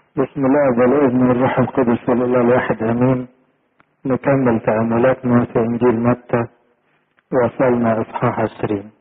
بسم الله والابن والروح القدس الاله الواحد امين نكمل تأملاتنا في انجيل متى وصلنا اصحاح عشرين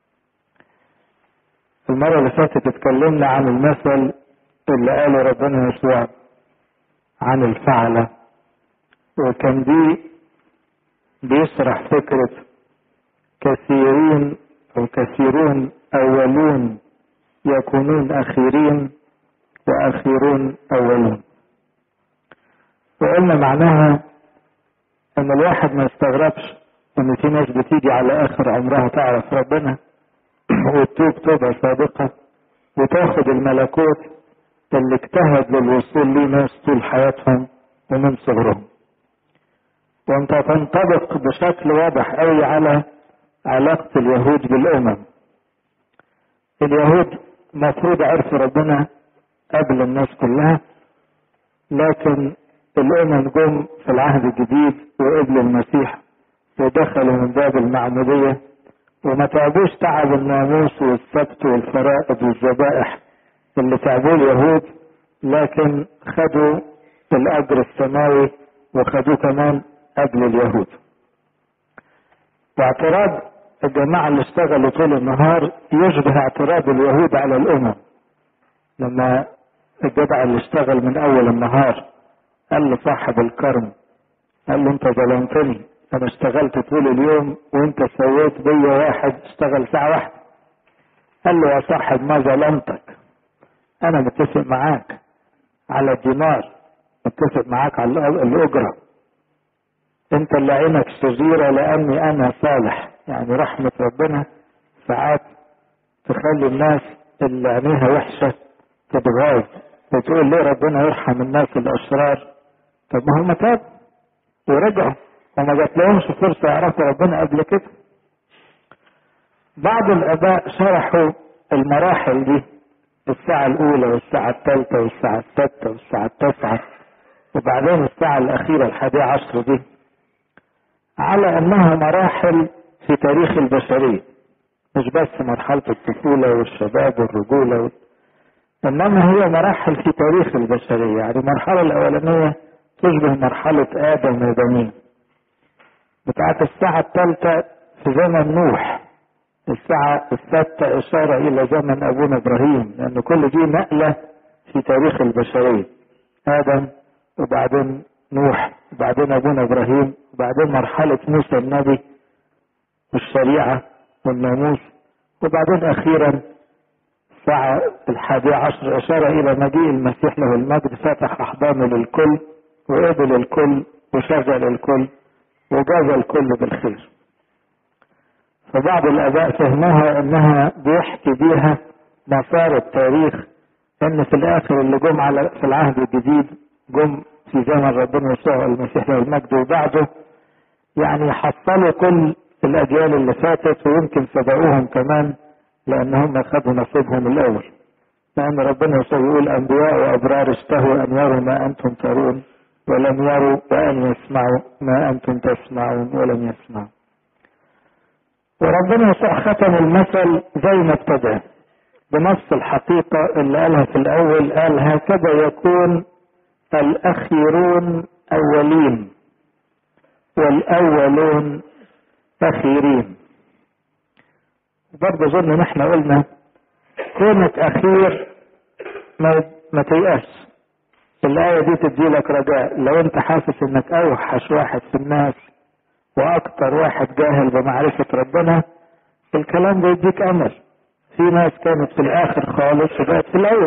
المرة اللي فاتت اتكلمنا عن المثل اللي قاله ربنا يسوع عن الفعلة وكان دي بيشرح فكرة كثيرين أو كثيرون أولون يكونون أخيرين وأخيرون أولون وقلنا معناها إن الواحد ما يستغربش إن في ناس بتيجي على آخر عمرها تعرف ربنا وتتوب توبة صادقة وتاخد الملكوت اللي اجتهد للوصول ليه ناس طول حياتهم ومن صغرهم وانت تنطبق بشكل واضح قوي على علاقة اليهود بالأمم اليهود مفروض عرفوا ربنا قبل الناس كلها لكن الأمم جم في العهد الجديد وقبلوا المسيح ودخلوا من باب المعمودية وما تعبوش تعب الناموس والسبت والفرائض والذبائح اللي تعبوه اليهود لكن خدوا الأجر السماوي وخدوه كمان قبل اليهود واعتراض الجماعة اللي اشتغلوا طول النهار يشبه اعتراض اليهود على الأمم لما الجدع اللي اشتغل من أول النهار قال لصاحب الكرم قال له أنت ظلمتني أنا اشتغلت طول اليوم وأنت سويت بيا واحد اشتغل ساعة واحدة قال له يا صاحب ما ظلمتك أنا متفق معاك على الدينار متفق معاك على الأجرة أنت اللي عينك شريرة لأني أنا صالح يعني رحمة ربنا ساعات تخلي الناس اللي عينيها وحشة تتغاظ وتقول ليه ربنا يرحم الناس الأشرار طب ما هم تابوا ورجعوا وما جات لهمش فرصة يعرفوا ربنا قبل كده بعض الآباء شرحوا المراحل دي الساعة الأولى والساعة الثالثة والساعة السادسة والساعة التاسعة وبعدين الساعة الأخيرة الحادية عشر دي على أنها مراحل في تاريخ البشرية مش بس مرحلة الطفولة والشباب والرجولة وال... إنما هي مراحل في تاريخ البشرية يعني المرحلة الأولانية تشبه مرحلة آدم وبنيه بتاعت الساعة الثالثة في زمن نوح الساعة السادسة إشارة إلى زمن أبونا إبراهيم لأن كل دي نقلة في تاريخ البشرية آدم وبعدين نوح وبعدين أبونا إبراهيم وبعدين مرحلة موسى النبي والشريعة والناموس وبعدين أخيرا الساعة الحادية عشر إشارة إلى مجيء المسيح له المجد فتح أحضانه للكل وقبل الكل وشغل الكل وجاز الكل بالخير فبعض الآباء فهموها إنها بيحكي بيها مسار التاريخ إن في الآخر اللي جم على في العهد الجديد جم في زمن ربنا يسوع المسيح له المجد وبعده يعني حصلوا كل الأجيال اللي فاتت ويمكن سبقوهم كمان لأن هم خدوا نصيبهم الأول لأن ربنا يسوع يقول أنبياء وأبرار اشتهوا أن يروا ما أنتم ترون ولم يروا وأن يسمعوا ما أنتم تسمعون ولم يسمعوا وربنا يسوع ختم المثل زي ما ابتدى بنص الحقيقة اللي قالها في الأول قال هكذا يكون الأخيرون أولين والأولون أخيرين برضه أظن نحن قلنا كونك أخير ما, ما تيأس الآية دي تدي لك رجاء لو أنت حاسس إنك أوحش واحد في الناس وأكتر واحد جاهل بمعرفة ربنا الكلام ده يديك أمل في ناس كانت في الآخر خالص وبقت في الأول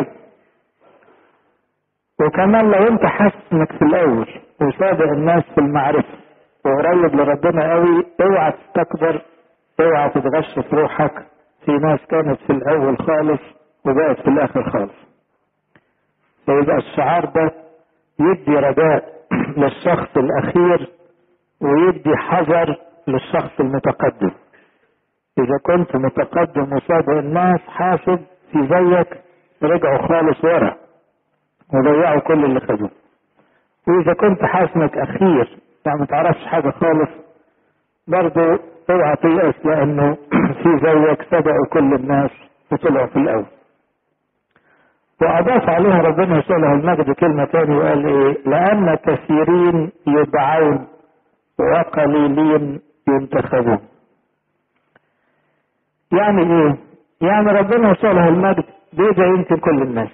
وكمان لو أنت حاسس إنك في الأول وسابق الناس في المعرفة وقريب لربنا قوي اوعى تستكبر اوعى تتغش في روحك في ناس كانت في الأول خالص وبقت في الآخر خالص فيبقى الشعار ده يدي رجاء للشخص الأخير ويدي حذر للشخص المتقدم إذا كنت متقدم وسابق الناس حاسب في زيك رجعوا خالص ورا وضيعوا كل اللي خدوه وإذا كنت حاسس إنك أخير يعني ما تعرفش حاجة خالص برضه اوعى تيأس لأنه في زيك سبقوا كل الناس وطلعوا في الأول وأضاف عليها ربنا يسوع له المجد كلمة تاني وقال إيه لأن كثيرين يدعون وقليلين ينتخبون يعني إيه يعني ربنا يسوع له المجد بيدعي يمكن كل الناس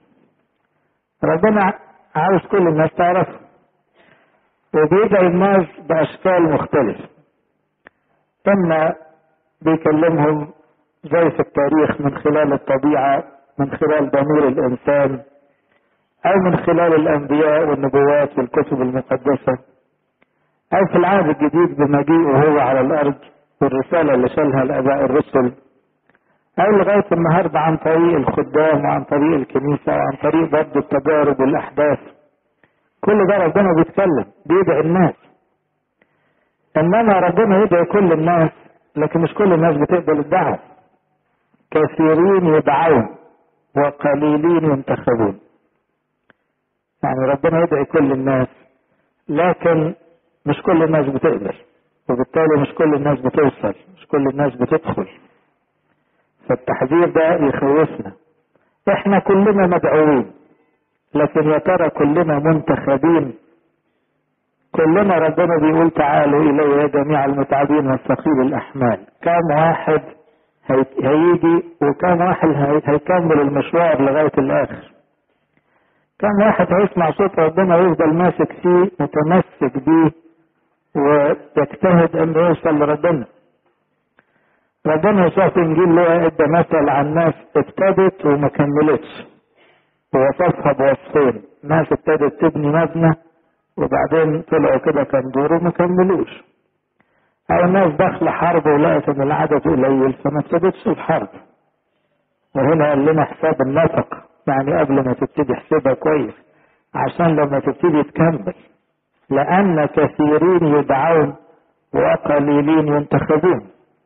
ربنا عاوز كل الناس تعرفه وبيدعي الناس بأشكال مختلفة إما بيكلمهم زي في التاريخ من خلال الطبيعة من خلال ضمير الإنسان أو من خلال الأنبياء والنبوات والكتب المقدسة أو في العهد الجديد بمجيئه هو على الأرض والرسالة اللي شالها الآباء الرسل أو لغاية النهاردة عن طريق الخدام وعن طريق الكنيسة وعن طريق برضه التجارب والأحداث كل ده ربنا بيتكلم بيدعي الناس إنما ربنا يدعي كل الناس لكن مش كل الناس بتقبل الدعوة كثيرين يدعون وقليلين ينتخبون يعني ربنا يدعي كل الناس لكن مش كل الناس بتقبل وبالتالي مش كل الناس بتوصل مش كل الناس بتدخل فالتحذير ده يخوفنا احنا كلنا مدعوين لكن يا ترى كلنا منتخبين كلنا ربنا بيقول تعالوا الي يا جميع المتعبين والثقيل الاحمال كم واحد هيجي وكم واحد هيكمل المشوار لغايه الاخر كم واحد هيسمع صوت ربنا ويفضل ماسك فيه متمسك بيه ويجتهد انه يوصل لربنا ربنا يسوع في انجيل لوقا ادى مثل عن ناس ابتدت وما كملتش ووصفها بوصفين ناس ابتدت تبني مبنى وبعدين طلعوا كده كان دوره وما كملوش او ناس داخله حرب ولقت ان العدد قليل فما ابتدتش الحرب وهنا قال لنا حساب النفق يعني قبل ما تبتدي احسبها كويس عشان لما تبتدي تكمل لان كثيرين يدعون وقليلين ينتخبون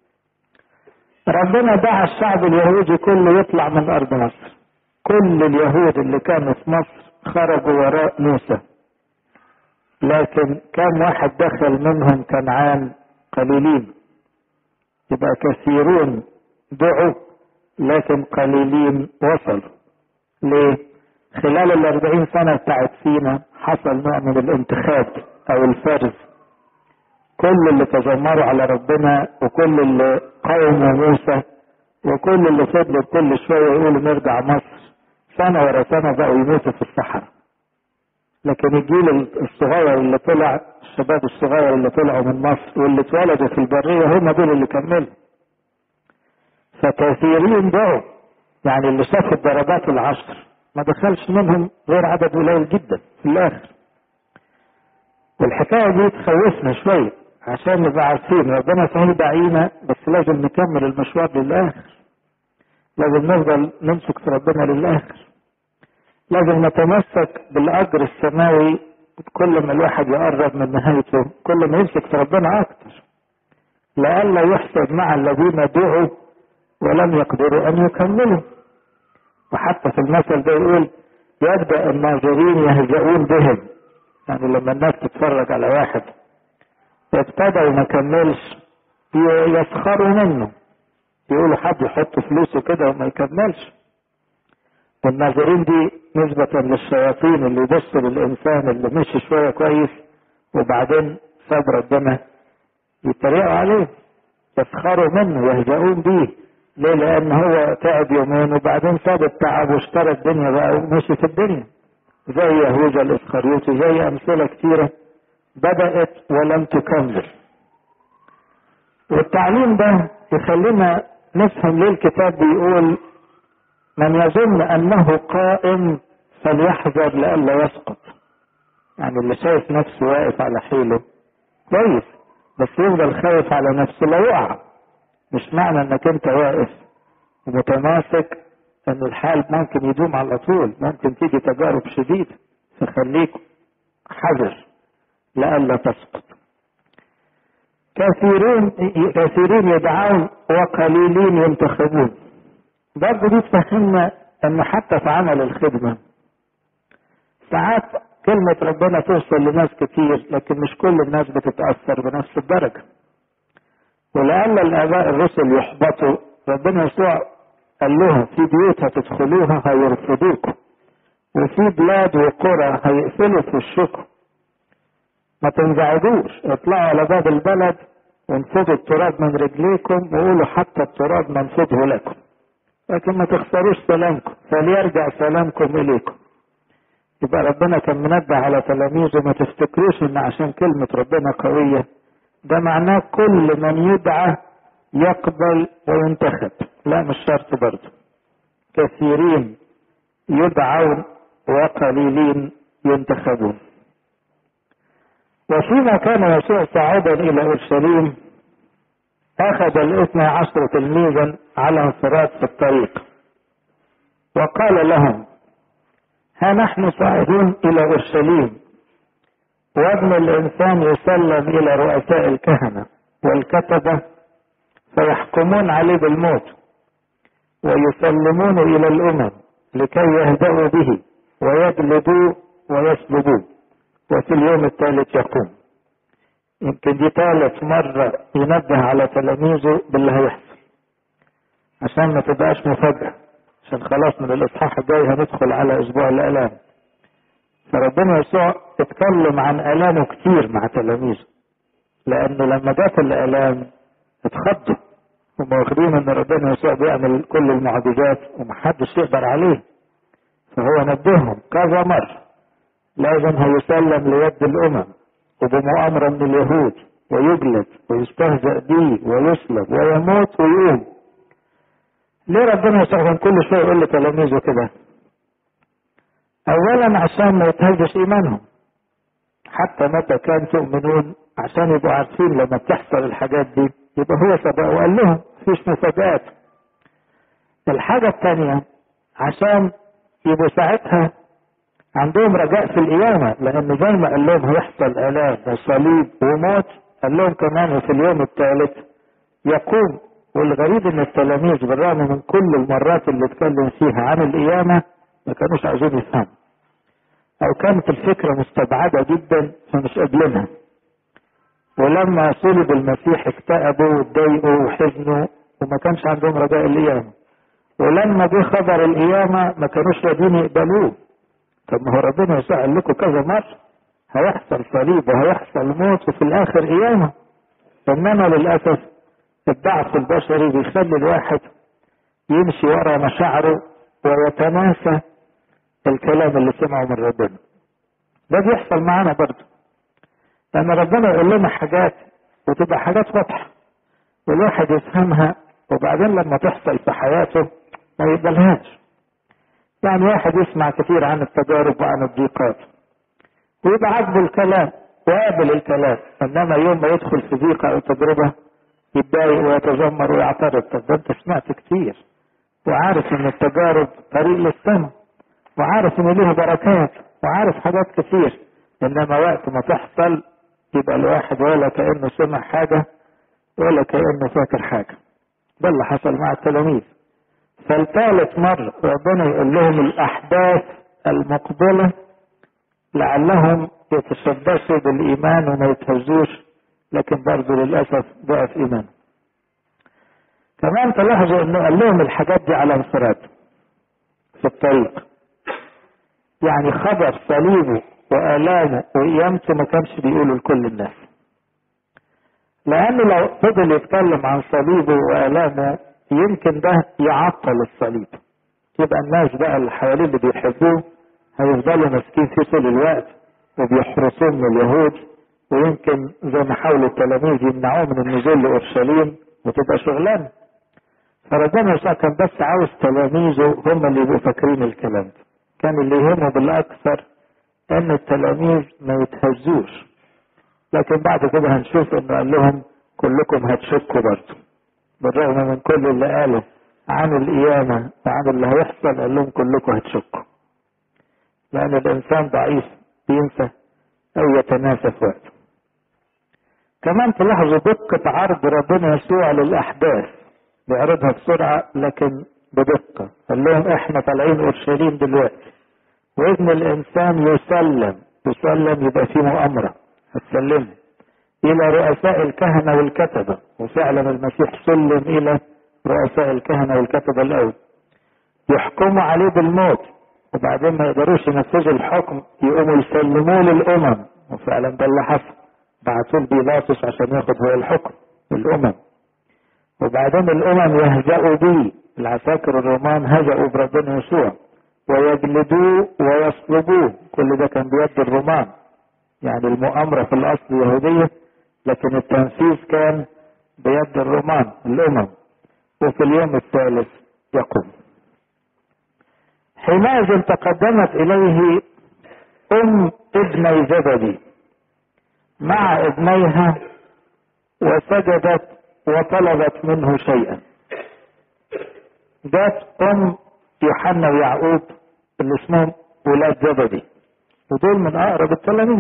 ربنا دعا الشعب اليهودي كله يطلع من ارض مصر كل اليهود اللي كانوا في مصر خرجوا وراء موسى لكن كم واحد دخل منهم كنعان قليلين يبقى كثيرون دعوا لكن قليلين وصلوا ليه خلال الاربعين سنة بتاعت سينا حصل نوع من الانتخاب او الفرز كل اللي تذمروا على ربنا وكل اللي قاوموا موسى وكل اللي فضلوا كل شوية يقولوا نرجع مصر سنة ورا سنة بقوا يموتوا في الصحراء لكن الجيل الصغير اللي طلع الشباب الصغير اللي طلعوا من مصر واللي اتولدوا في البرية هم دول اللي كملوا فكثيرين دعوا يعني اللي شافوا الضربات العشر ما دخلش منهم غير عدد قليل جدا في الاخر والحكايه دي تخوفنا شويه عشان نبقى عارفين ربنا صحيح دعينا بس لازم نكمل المشوار للاخر لازم نفضل نمسك في ربنا للاخر لازم نتمسك بالاجر السماوي كل ما الواحد يقرب من نهايته كل ما يمسك في ربنا اكتر لئلا يحسب مع الذين دعوا ولم يقدروا ان يكملوا وحتى في المثل ده يقول يبدا الناظرين يهزؤون بهم يعني لما الناس تتفرج على واحد ابتدى وما كملش يسخروا منه يقولوا حد يحط فلوسه كده وما يكملش والناظرين دي نسبة للشياطين اللي يبصوا للإنسان اللي مشي شوية كويس وبعدين ساب ربنا يتريقوا عليه يسخروا منه يهزؤون بيه ليه؟ لأن هو تعب يومين وبعدين ساب التعب واشترى الدنيا بقى ومشي في الدنيا زي يهوذا الإسخريوطي زي أمثلة كتيرة بدأت ولم تكمل والتعليم ده يخلينا نفهم ليه الكتاب بيقول من يظن أنه قائم فليحذر لئلا يسقط يعني اللي شايف نفسه واقف على حيله كويس بس يفضل خايف على نفسه لا يقع مش معنى انك انت واقف ومتماسك ان الحال ممكن يدوم على طول ممكن تيجي تجارب شديدة فخليك حذر لئلا تسقط كثيرون كثيرين يدعون وقليلين ينتخبون برضه دي تفهمنا ان حتى في عمل الخدمة ساعات كلمة ربنا توصل لناس كتير لكن مش كل الناس بتتأثر بنفس الدرجة ولأن الآباء الرسل يحبطوا ربنا يسوع قال لهم في بيوت هتدخلوها هيرفضوكم وفي بلاد وقرى هيقفلوا في وشكم ما تنزعجوش اطلعوا على باب البلد وانفضوا التراب من رجليكم وقولوا حتى التراب ننفضه لكم لكن ما تخسروش سلامكم فليرجع سلامكم اليكم يبقى ربنا كان منبه على تلاميذه ما تفتكروش ان عشان كلمة ربنا قوية ده معناه كل من يدعى يقبل وينتخب لا مش شرط برضه كثيرين يدعون وقليلين ينتخبون وفيما كان يسوع صاعدا الى اورشليم اخذ الاثنى عشر تلميذا على انفراد في الطريق وقال لهم ها نحن صاعدون الى اورشليم وابن الانسان يسلم الى رؤساء الكهنه والكتبه فيحكمون عليه بالموت ويسلمون الى الامم لكي يهدأوا به ويجلدوه ويسلبوه وفي اليوم الثالث يقوم يمكن دي ثالث مرة ينبه على تلاميذه باللي هيحصل عشان ما تبقاش مفاجأة عشان خلاص من الإصحاح الجاي هندخل على أسبوع الآلام فربنا يسوع اتكلم عن آلامه كتير مع تلاميذه لأنه لما جات الآلام اتخضوا هم واخدين ان ربنا يسوع بيعمل كل المعجزات ومحدش يقدر عليه فهو نبههم كذا مرة لازم هيسلم ليد الامم وبمؤامرة من اليهود ويجلد ويستهزأ به ويسلب ويموت ويقوم ليه ربنا يسوع كان كل شوية يقول لتلاميذه كده اولا عشان ما يتهزش ايمانهم حتى متى كان تؤمنون عشان يبقوا عارفين لما بتحصل الحاجات دي يبقى هو سبق وقال لهم مفيش مفاجآت الحاجة الثانية عشان يبقوا ساعتها عندهم رجاء في القيامة لأن زي ما قال لهم هيحصل آلام وصليب وموت قال لهم كمان في اليوم الثالث يقوم والغريب ان التلاميذ بالرغم من كل المرات اللي اتكلم فيها عن القيامة ما كانوش عايزين يفهموا او كانت الفكرة مستبعدة جدا فمش قابلينها ولما صلب المسيح اكتئبوا واتضايقوا وحزنوا وما كانش عندهم رجاء القيامة ولما جه خبر القيامة ما كانوش راضيين يقبلوه طب ما هو ربنا يسوع قال لكم كذا مرة هيحصل صليب وهيحصل موت وفي الآخر قيامة إنما للأسف الضعف البشري بيخلي الواحد يمشي ورا مشاعره ويتناسى الكلام اللي سمعه من ربنا ده بيحصل معانا برضه لأن ربنا يقول لنا حاجات وتبقى حاجات واضحة والواحد يفهمها وبعدين لما تحصل في حياته ما يقبلهاش يعني واحد يسمع كتير عن التجارب وعن الضيقات ويبقى عاجبه الكلام وقابل الكلام انما يوم ما يدخل في ضيقه او تجربه يتضايق ويتذمر ويعترض طب ده انت سمعت كتير وعارف ان التجارب طريق للسما وعارف ان ليها بركات وعارف حاجات كتير انما وقت ما تحصل يبقى الواحد ولا كانه سمع حاجه ولا كانه فاكر حاجه ده اللي حصل مع التلاميذ فالثالث مرة ربنا يقول لهم الأحداث المقبلة لعلهم يتشبثوا بالإيمان وما يتهزوش لكن برضه للأسف ضعف إيمان كمان تلاحظوا أنه قال لهم الحاجات دي على انفراد في الطريق يعني خبر صليبه وآلامه وقيامته ما كانش بيقوله لكل الناس لأنه لو فضل يتكلم عن صليبه وآلامه يمكن ده يعطل الصليب يبقى الناس بقى اللي حواليه اللي بيحبوه هيفضلوا ماسكين فيه طول الوقت وبيحرسوه من اليهود ويمكن زي ما حاولوا التلاميذ يمنعوه من النزول لاورشليم وتبقى شغلانه فربنا يسوع كان بس عاوز تلاميذه هم اللي يبقوا فاكرين الكلام ده كان اللي يهمه بالاكثر ان التلاميذ ما يتهزوش لكن بعد كده هنشوف انه قال لهم كلكم هتشكوا برضه بالرغم من كل اللي قاله عن القيامة وعن اللي هيحصل قال لهم كلكم هتشكوا لأن الإنسان ضعيف بينسى أو يتناسى في وقته كمان تلاحظوا دقة عرض ربنا يسوع للأحداث بيعرضها بسرعة لكن بدقة قال لهم احنا طالعين اورشليم دلوقتي وابن الانسان يسلم يسلم يبقى فيه مؤامرة هتسلمه الى رؤساء الكهنة والكتبة وفعلا المسيح سلم الى رؤساء الكهنة والكتبة الاول يحكموا عليه بالموت وبعدين ما يقدروش ينفذوا الحكم يقوموا يسلموه للامم وفعلا ده اللي حصل بعتوا بيلاطس عشان ياخد هو الحكم الامم وبعدين الامم يهزأوا به العساكر الرومان هزأوا بربنا يسوع ويجلدوه ويصلبوه كل ده كان بيد الرومان يعني المؤامرة في الأصل يهودية لكن التنفيذ كان بيد الرومان الأمم وفي اليوم الثالث يقوم حينئذ تقدمت إليه أم ابني زبدي مع ابنيها وسجدت وطلبت منه شيئا جت أم يوحنا ويعقوب اللي اسمهم ولاد زبدي ودول من أقرب التلاميذ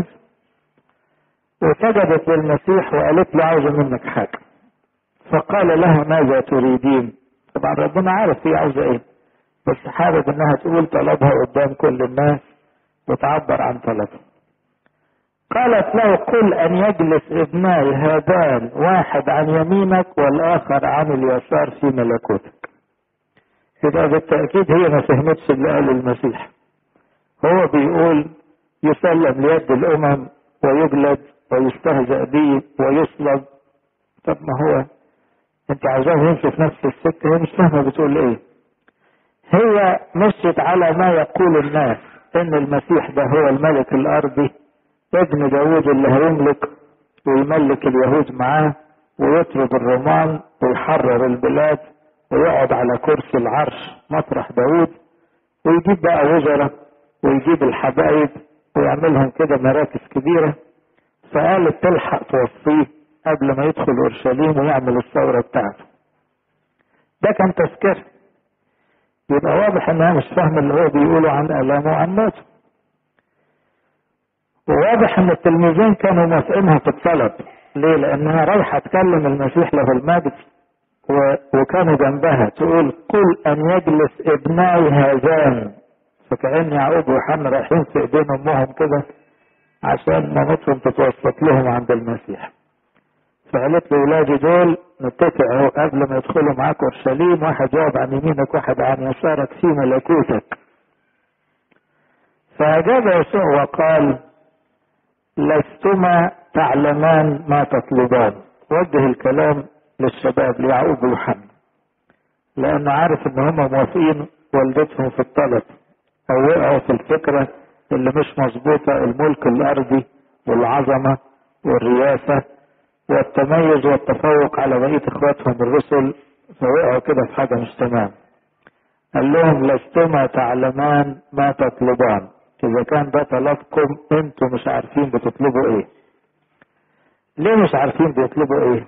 وسجدت للمسيح وقالت له عاوزة منك حاجة فقال لها ماذا تريدين طبعا ربنا عارف هي عاوزة ايه بس حابب انها تقول طلبها قدام كل الناس وتعبر عن طلبها قالت له قل ان يجلس ابناي هذان واحد عن يمينك والاخر عن اليسار في ملكوتك يبقى بالتأكيد هي ما فهمتش اللي قاله المسيح هو بيقول يسلم ليد الأمم ويجلد ويستهزأ به ويصلب طب ما هو انت عاوزاه يمشي في نفس السكة هي مش فاهمة بتقول ايه هي مشيت على ما يقول الناس ان المسيح ده هو الملك الارضي ابن داود اللي هيملك ويملك اليهود معاه ويطرد الرومان ويحرر البلاد ويقعد على كرسي العرش مطرح داود ويجيب بقى وزراء ويجيب الحبايب ويعملهم كده مراكز كبيرة فقالت تلحق توصيه قبل ما يدخل اورشليم ويعمل الثوره بتاعته. ده كان تذكره. يبقى واضح انها مش فاهمه اللي هو بيقوله عن الامه وعن موته. وواضح ان التلميذين كانوا موافقينها في الطلب. ليه؟ لانها رايحه تكلم المسيح له المجد و... وكانوا جنبها تقول قل ان يجلس ابناي هذان فكأن يعقوب ويوحنا رايحين في ايدين امهم كده عشان مامتهم تتوسط لهم عند المسيح. فقالت له ولادي دول نتفق اهو قبل ما يدخلوا معاك اورشليم واحد يقعد عن يمينك واحد عن يسارك في ملكوتك. فأجاب يسوع وقال لستما تعلمان ما تطلبان. وجه الكلام للشباب ليعقوب ويوحنا. لأنه عارف إن هم موافقين والدتهم في الطلب أو وقعوا في الفكرة اللي مش مظبوطة الملك الأرضي والعظمة والرياسة والتميز والتفوق على بقية اخواتهم الرسل فوقعوا كده في حاجة مش تمام قال لهم لستما تعلمان ما تطلبان اذا كان ده طلبكم انتوا مش عارفين بتطلبوا ايه ليه مش عارفين بيطلبوا ايه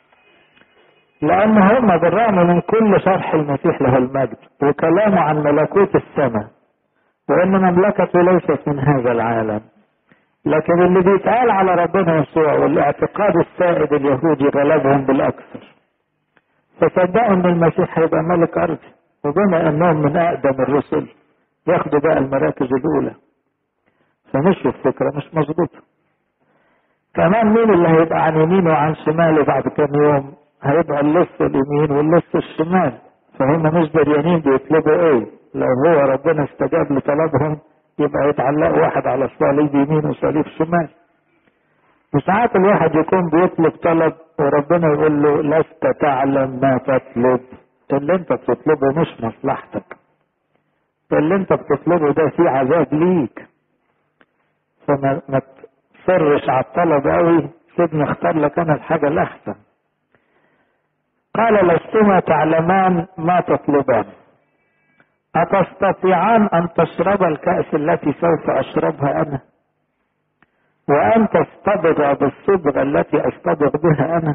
لان هم بالرغم من كل شرح المسيح له المجد وكلامه عن ملكوت السماء وان مملكته ليست من هذا العالم لكن اللي بيتقال على ربنا يسوع والاعتقاد السائد اليهودي غلبهم بالاكثر فصدقوا ان المسيح هيبقى ملك ارضي وبما انهم من اقدم الرسل ياخدوا بقى المراكز الاولى فمشوا الفكره مش مظبوطه كمان مين اللي هيبقى عن يمينه وعن شماله بعد كام يوم هيبقى اللص اليمين واللص الشمال فهم مش دريانين بيطلبوا ايه لو هو ربنا استجاب لطلبهم يبقى يتعلق واحد على صليب يمين وصليب شمال وساعات الواحد يكون بيطلب طلب وربنا يقول له لست تعلم ما تطلب اللي انت بتطلبه مش مصلحتك اللي انت بتطلبه ده فيه عذاب ليك فما ما تصرش على الطلب قوي سيبني اختار لك انا الحاجة الاحسن قال لستما تعلمان ما تطلبان أتستطيعان أن تشرب الكأس التي سوف أشربها أنا وأن تصطبغ بالصبغة التي أصطبغ بها أنا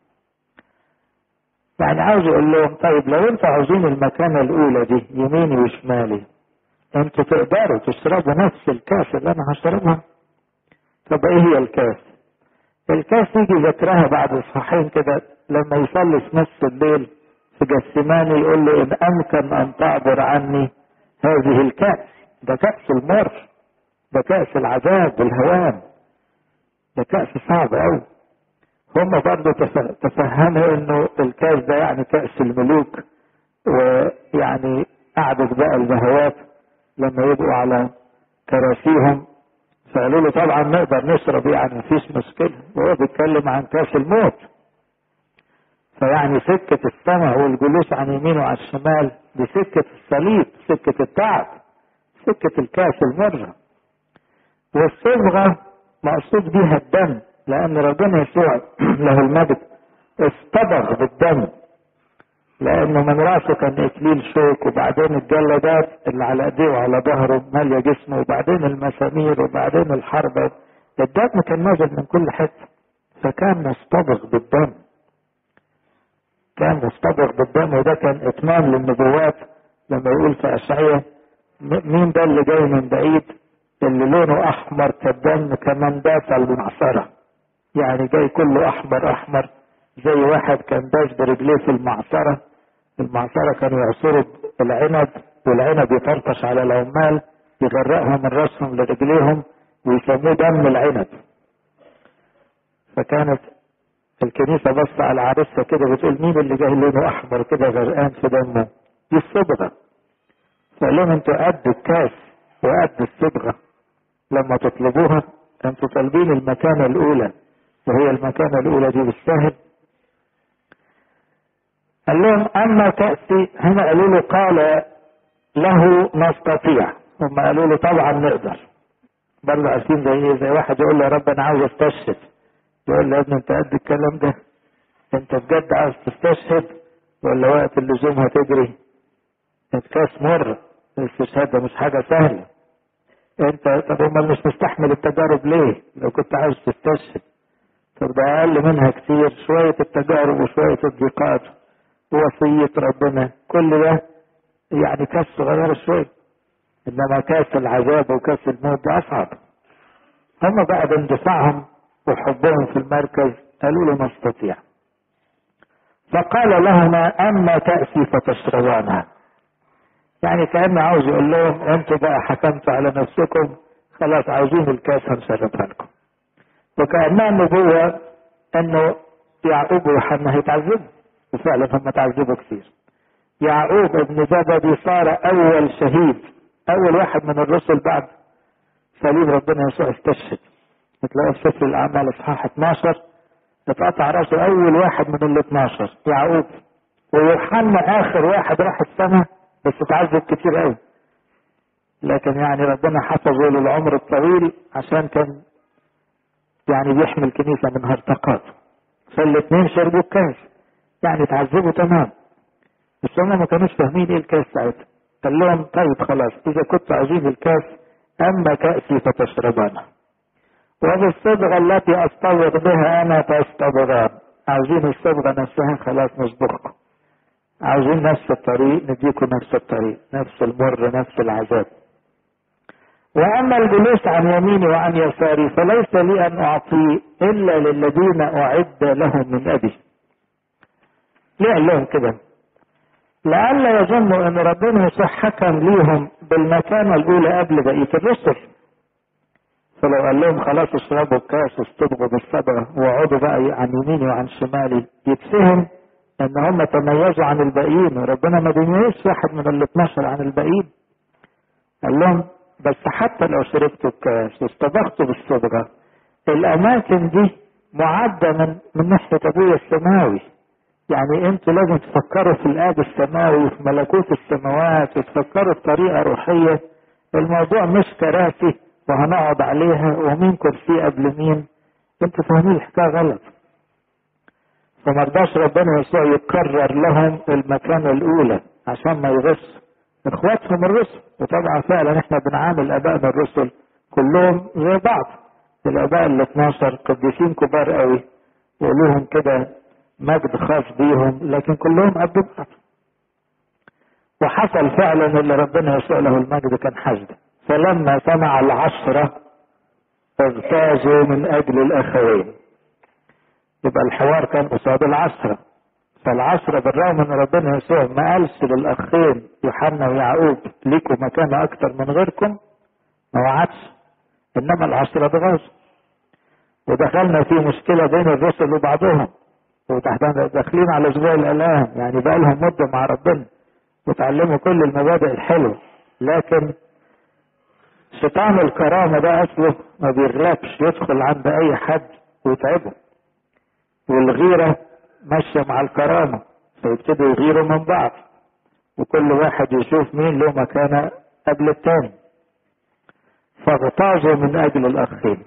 يعني عاوز أقول لهم طيب لو أنتوا عاوزين المكانة الأولى دي يميني وشمالي أنتوا تقدروا تشربوا نفس الكأس اللي أنا هشربها طب إيه هي الكأس؟ الكأس يجي ذكرها بعد إصحاحين كده لما يصلي في نص الليل في جسماني يقول له إن أمكن أن تعبر عني هذه الكأس ده كأس المر ده كأس العذاب والهوان ده كأس صعب أوي هم برضه تفهموا إنه الكأس ده يعني كأس الملوك ويعني قعدة بقى البهوات لما يبقوا على كراسيهم فقالوا له طبعا نقدر نشرب يعني مفيش مشكلة وهو بيتكلم عن كاس الموت فيعني سكة السماء والجلوس عن يمين وعن الشمال دي سكة الصليب سكة التعب سكة الكاس المرة والصبغة مقصود بيها الدم لأن ربنا يسوع له المجد اصطبغ بالدم لأنه من رأسه كان إكليل شوك وبعدين الجلدات اللي على إيديه وعلى ظهره مالية جسمه وبعدين المسامير وبعدين الحربة الدم كان نازل من كل حتة فكان مصطبغ بالدم كان مصطبغ بالدم وده كان إتمام للنبوات لما يقول في أشعية مين ده اللي جاي من بعيد اللي لونه أحمر كالدم كمان دافع المعصرة يعني جاي كله أحمر أحمر زي واحد كان داس برجليه في المعصرة المعصرة كانوا يعصروا العنب والعنب يطرطش على العمال يغرقهم من راسهم لرجليهم ويسموه دم العنب فكانت الكنيسة بص على عريسها كده بتقول مين اللي جاي لونه أحمر كده غرقان في دمه دي الصبغة فقال لهم انتوا قد الكاس وقد الصبغة لما تطلبوها انتوا طالبين المكانة الأولى وهي المكانة الأولى دي بالسهل قال لهم أما كأسي هنا قالوا له قال له نستطيع هم قالوا له طبعا نقدر برضه عارفين زي ايه زي واحد يقول له يا رب انا عاوز استشهد يقول له يا ابني انت قد الكلام ده انت بجد عاوز تستشهد ولا وقت اللزوم هتجري انت كاس مر الاستشهاد ده مش حاجه سهله انت طب امال مش مستحمل التجارب ليه لو كنت عاوز تستشهد طب ده اقل منها كتير شويه التجارب وشويه الضيقات ووصيه ربنا كل ده يعني كاس صغيره شويه انما كاس العذاب وكاس الموت ده اصعب هم بقى باندفاعهم وحبهم في المركز قالوا له نستطيع فقال لهما اما تأسي فتشربانها يعني كأنه عاوز يقول لهم انتوا بقى حكمتوا على نفسكم خلاص عاوزين الكاس هنشربها لكم وكأنها نبوة انه يعقوب ويوحنا هيتعذبوا وفعلا هم تعذبوا كثير يعقوب ابن زبدي صار اول شهيد اول واحد من الرسل بعد صليب ربنا يسوع استشهد تلاقوا في سفر الاعمال اصحاح 12 اتقطع راسه اول واحد من ال 12 يعقوب ويوحنا اخر واحد راح السماء بس اتعذب كتير قوي لكن يعني ربنا حفظه للعمر الطويل عشان كان يعني بيحمي الكنيسه من هرطقات فالاثنين شربوا الكاس يعني اتعذبوا تمام بس هم ما كانوش فاهمين ايه الكاس ساعتها قال لهم طيب خلاص اذا كنت عايزين الكاس اما كاسي فتشربانه وبالصبغه التي اصطبغ بها انا فاصطبغان عاوزين الصبغه نفسها خلاص نصبغكم عاوزين نفس الطريق نديكم نفس الطريق نفس المر نفس العذاب واما الجلوس عن يميني وعن يساري فليس لي ان اعطيه الا للذين اعد لهم من ابي ليه قال لهم كده لئلا يظنوا ان ربنا يسوع حكم ليهم بالمكانه الاولى قبل بقيه الرسل فلو قال لهم خلاص اشربوا الكاس واستبغوا بالصبغه واقعدوا بقى عن يميني وعن شمالي يتفهم ان هم تميزوا عن الباقيين وربنا ما بيميزش واحد من ال 12 عن الباقيين قال لهم بس حتى لو شربتوا الكاس واستبغتوا بالصبغه الاماكن دي معده من من ناحيه ابويا السماوي يعني انتوا لازم تفكروا في الاب السماوي وفي ملكوت السماوات وتفكروا بطريقه روحيه الموضوع مش كراسي وهنقعد عليها ومين كرسي قبل مين انتوا فاهمين الحكايه غلط فما رضاش ربنا يسوع يكرر لهم المكانه الاولى عشان ما يغص اخواتهم الرسل وطبعا فعلا احنا بنعامل ابائنا الرسل كلهم زي بعض الاباء ال 12 قديسين كبار قوي ولهم كده مجد خاص بيهم لكن كلهم قد بعض وحصل فعلا اللي ربنا يسوع له المجد كان حسد فلما سمع العشرة اغتازوا من اجل الاخوين يبقى الحوار كان قصاد العشرة فالعشرة بالرغم ان ربنا يسوع ما قالش للاخين يوحنا ويعقوب ليكم مكانة اكتر من غيركم ما وعدش انما العشرة اتغاظوا ودخلنا في مشكلة بين الرسل وبعضهم وتحت داخلين على اسبوع الالام يعني بقى لهم مده مع ربنا وتعلموا كل المبادئ الحلوة لكن شيطان الكرامة ده أصله ما بيغلبش يدخل عند أي حد ويتعبه والغيرة ماشية مع الكرامة فيبتدوا يغيروا من بعض وكل واحد يشوف مين له مكانة قبل التاني فاغتاظوا من أجل الأخين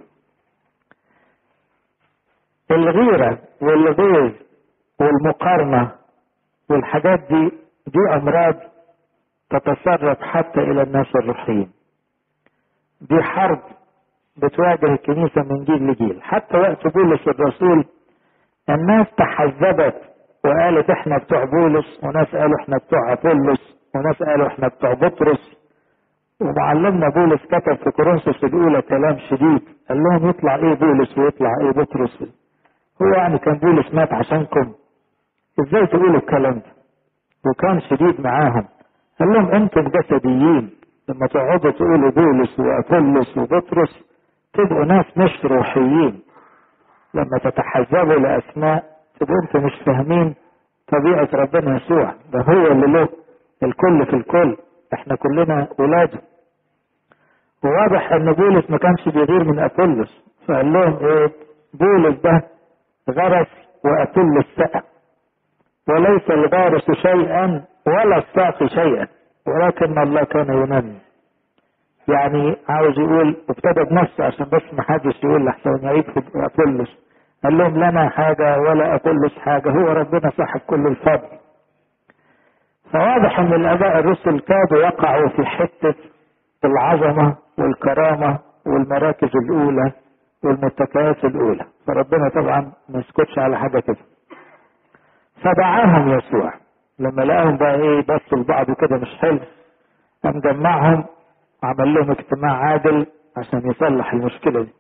الغيرة والغيظ والمقارنة والحاجات دي دي أمراض تتسرب حتى إلى الناس الروحيين دي حرب بتواجه الكنيسة من جيل لجيل حتى وقت بولس الرسول الناس تحزبت وقالت احنا بتوع بولس وناس قالوا احنا بتوع أبولس وناس قالوا احنا بتوع بطرس ومعلمنا بولس كتب في كورنثوس الأولى كلام شديد قال لهم يطلع ايه بولس ويطلع ايه بطرس هو يعني كان بولس مات عشانكم ازاي تقولوا الكلام ده وكان شديد معاهم قال لهم انتم جسديين لما تقعدوا تقولوا بولس وأبولس وبطرس تبقوا ناس مش روحيين لما تتحزبوا لأسماء تبقوا انتم مش فاهمين طبيعة ربنا يسوع ده هو اللي له الكل في الكل احنا كلنا ولاده وواضح ان بولس ما كانش بيغير من ابولس فقال لهم ايه بولس ده غرس وابولس سقى وليس الغارس شيئا ولا الساقي شيئا ولكن الله كان ينمي يعني عاوز يقول ابتدى بنفسه عشان بس ما حدش يقول لحسن يعيد في ابولس قال لهم لنا حاجة ولا ابولس حاجة هو ربنا صاحب كل الفضل فواضح ان الاباء الرسل كادوا يقعوا في حتة العظمة والكرامة والمراكز الاولى والمتكئات الاولى فربنا طبعا ما يسكتش على حاجة كده فدعاهم يسوع لما لقاهم بقى ايه بصوا لبعض كده مش حلو قام جمعهم وعمل لهم اجتماع عادل عشان يصلح المشكلة دي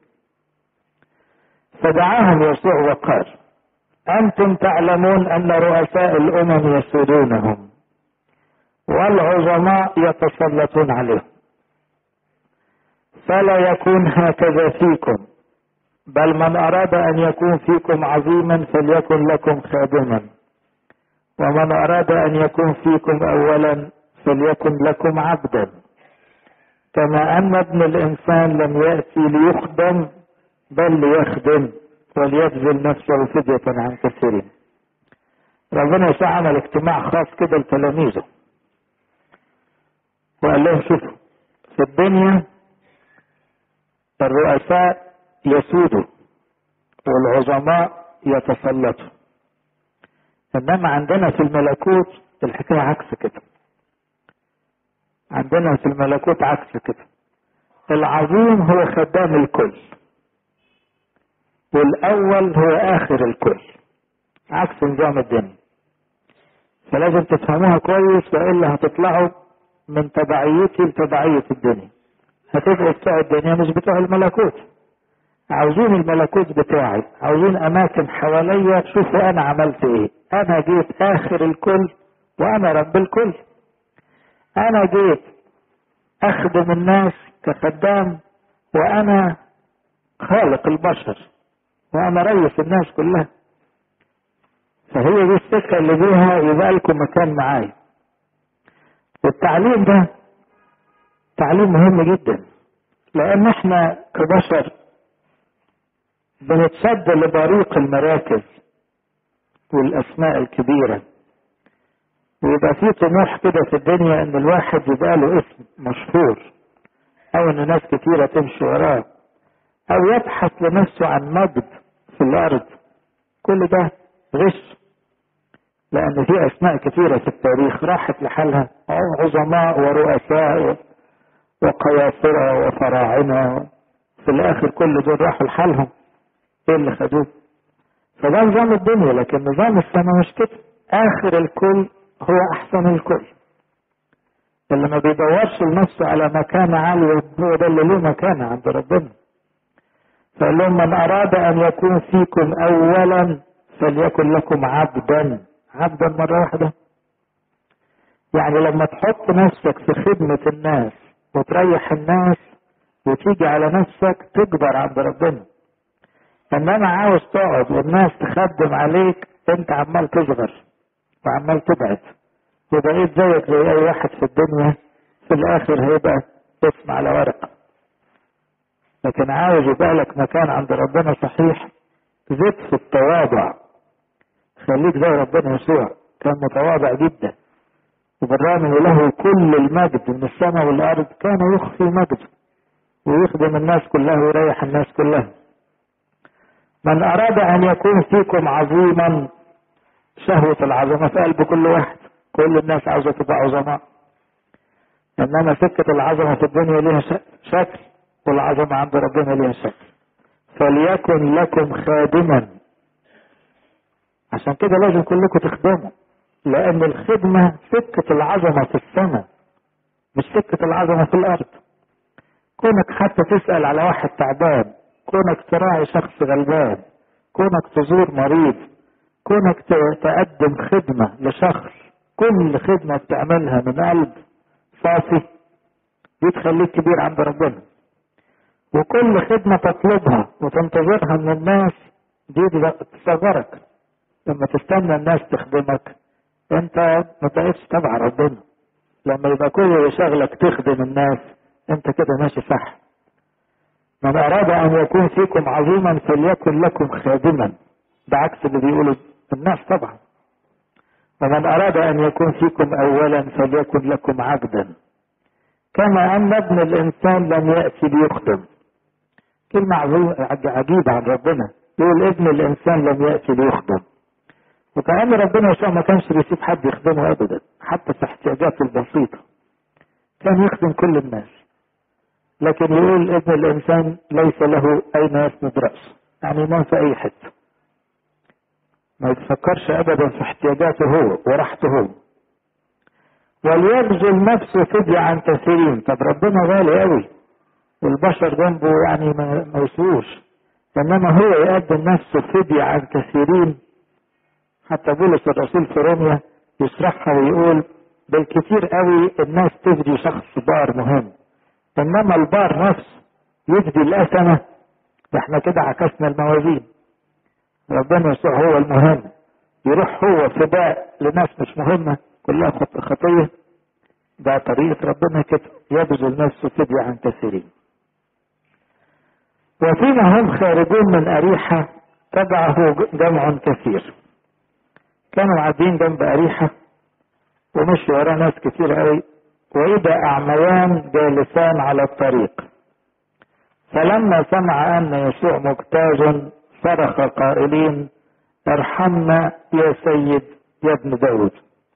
فدعاهم يسوع وقال أنتم تعلمون أن رؤساء الأمم يسودونهم والعظماء يتسلطون عليهم فلا يكون هكذا فيكم بل من أراد أن يكون فيكم عظيما فليكن لكم خادما ومن أراد أن يكون فيكم أولا فليكن لكم عبدا كما أن ابن الإنسان لم يأتي ليخدم بل ليخدم وليبذل نفسه فدية عن كثيرين ربنا يسوع عمل اجتماع خاص كده لتلاميذه وقال لهم شوفوا في الدنيا الرؤساء يسودوا والعظماء يتسلطوا انما عندنا في الملكوت الحكايه عكس كده عندنا في الملكوت عكس كده العظيم هو خدام الكل والاول هو اخر الكل عكس نظام الدنيا فلازم تفهموها كويس والا هتطلعوا من تبعيتي لتبعية الدنيا هتبقوا بتوع الدنيا مش بتوع الملكوت عاوزين الملكوت بتاعي عاوزين اماكن حواليا شوفوا انا عملت ايه انا جيت اخر الكل وانا رب الكل انا جيت اخدم الناس كخدام وانا خالق البشر وانا ريس الناس كلها فهي دي السكة اللي بيها يبقى لكم مكان معايا والتعليم ده تعليم مهم جدا لان احنا كبشر بنتشد لبريق المراكز والاسماء الكبيرة ويبقى في طموح كده في الدنيا ان الواحد يبقى له اسم مشهور او ان ناس كتيرة تمشي وراه او يبحث لنفسه عن مجد في الارض كل ده غش لان في اسماء كتيرة في التاريخ راحت لحالها عظماء ورؤساء وقياصرة وفراعنة في الاخر كل دول راحوا لحالهم ايه اللي خدوه فده نظام الدنيا لكن نظام السماء مش كده اخر الكل هو احسن الكل اللي ما بيدورش لنفسه على مكانة عالية هو ده اللي له مكانة عند ربنا فقال لهم من اراد ان يكون فيكم اولا فليكن لكم عبدا عبدا مرة واحدة يعني لما تحط نفسك في خدمة الناس وتريح الناس وتيجي على نفسك تكبر عند ربنا انما عاوز تقعد والناس تخدم عليك انت عمال تصغر وعمال تبعد وبقيت زيك زي اي واحد في الدنيا في الاخر هيبقى اسم على ورق لكن عاوز يبقى لك مكان عند ربنا صحيح زد في التواضع خليك زي ربنا يسوع كان متواضع جدا وبالرغم ان له كل المجد من السماء والارض كان يخفي مجده ويخدم الناس كلها ويريح الناس كلها من اراد ان يكون فيكم عظيما شهوة العظمة في قلب كل واحد كل الناس عاوزة تبقى عظماء انما سكة العظمة في الدنيا ليها شكل والعظمة عند ربنا ليها شكل فليكن لكم خادما عشان كده لازم كلكم تخدموا لان الخدمة سكة العظمة في السماء مش سكة العظمة في الارض كونك حتى تسأل على واحد تعبان كونك تراعي شخص غلبان كونك تزور مريض كونك تقدم خدمة لشخص كل خدمة بتعملها من قلب صافي دي تخليك كبير عند ربنا وكل خدمة تطلبها وتنتظرها من الناس دي تصغرك لما تستنى الناس تخدمك انت ما بقتش تبع ربنا لما يبقى كل شغلك تخدم الناس انت كده ماشي صح من اراد ان يكون فيكم عظيما فليكن لكم خادما ده عكس اللي بيقوله الناس طبعا ومن اراد ان يكون فيكم اولا فليكن لكم عبدا كما ان ابن الانسان لم ياتي ليخدم كلمة عجيبة عن ربنا يقول ابن الانسان لم ياتي ليخدم وكأن ربنا يسوع ما كانش بيسيب حد يخدمه ابدا حتى في احتياجاته البسيطة كان يخدم كل الناس لكن يقول ابن الانسان ليس له اين يسند راسه يعني ينام في اي حته ما يتفكرش ابدا في احتياجاته هو وراحته هو وليبذل نفسه فدية عن كثيرين طب ربنا غالي قوي والبشر جنبه يعني ما يسووش انما هو يقدم نفسه فدية عن كثيرين حتى بولس الرسول في روميا يشرحها ويقول بالكثير قوي الناس تفدي شخص بار مهم انما البار نفسه يفدي الأسمة احنا كده عكسنا الموازين ربنا يسوع هو المهم يروح هو فداء لناس مش مهمة كلها خطية ده طريقة ربنا كده يبذل نفسه فدية عن كثيرين وفيما هم خارجون من أريحة تبعه جمع كثير كانوا قاعدين جنب أريحة ومشي وراه ناس كتير قوي وإذا أعميان جالسان على الطريق فلما سمع أن يسوع مجتاز صرخ قائلين ارحمنا يا سيد يا ابن داود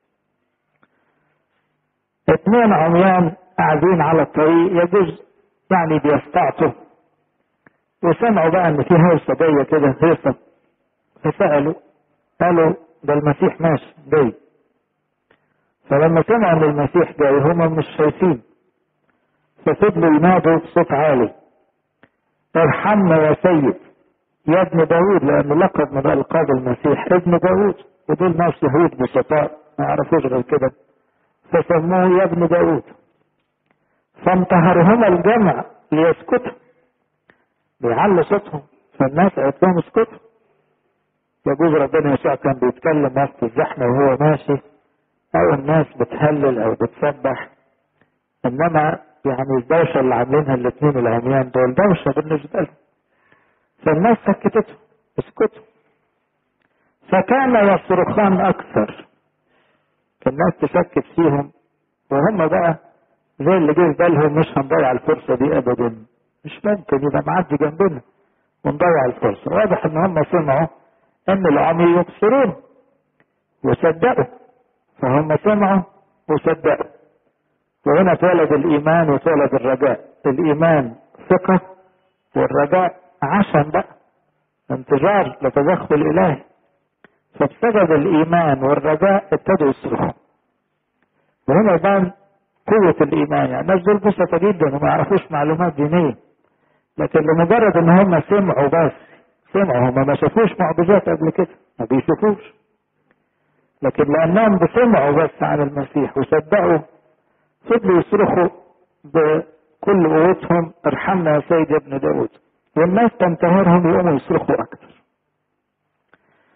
اثنين عميان قاعدين على الطريق يجوز يعني بيستعطوا وسمعوا بقى ان في هوسه جايه كده هيصه فسالوا قالوا ده المسيح ماشي جاي فلما سمعوا ان المسيح جاي هم مش شايفين ففضلوا ينادوا بصوت عالي ارحمنا يا سيد يا ابن داود لانه لقب من القاب المسيح ابن داود ودول ناس يهود بسطاء ما يعرفوش غير كده فسموه يا ابن داود فانتهرهما الجمع ليسكتوا بيعلوا صوتهم فالناس قالت لهم اسكتوا يجوز ربنا يسوع كان بيتكلم وسط الزحمه وهو ماشي او الناس بتهلل او بتسبح انما يعني الدوشه اللي عاملينها الاثنين العميان دول دوشه بالنسبه لهم فالناس سكتتهم اسكتوا فكان يصرخان اكثر الناس تشكت فيهم وهم بقى زي اللي جه في بالهم مش هنضيع الفرصه دي ابدا مش ممكن يبقى معدي جنبنا ونضيع الفرصه واضح ان هم سمعوا ان العمي يبصرون وصدقوا فهم سمعوا وصدقوا وهنا اتولد الايمان واتولد الرجاء الايمان ثقه والرجاء عشم بقى انتظار لتدخل الهي فبسبب الايمان والرجاء ابتدوا يصرخوا وهنا يبان قوة الإيمان يعني الناس دول بسطة جدا وما يعرفوش معلومات دينية لكن لمجرد إن هم سمعوا بس سمعوا هم ما شافوش معجزات قبل كده ما بيشوفوش لكن لأنهم بسمعوا بس عن المسيح وصدقوا فضلوا يصرخوا بكل قوتهم ارحمنا يا سيد يا ابن داود والناس تنتهرهم يقوموا يصرخوا أكتر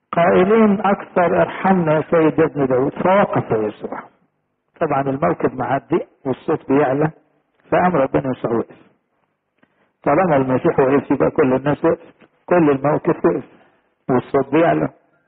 قائلين أكثر ارحمنا يا سيد ابن داود فوقف يسوع طبعا الموكب معدي والصوت بيعلى فقام ربنا يسوع وقف طالما المسيح وقف يبقى كل الناس وقفت كل الموقف وقف والصوت بيعلى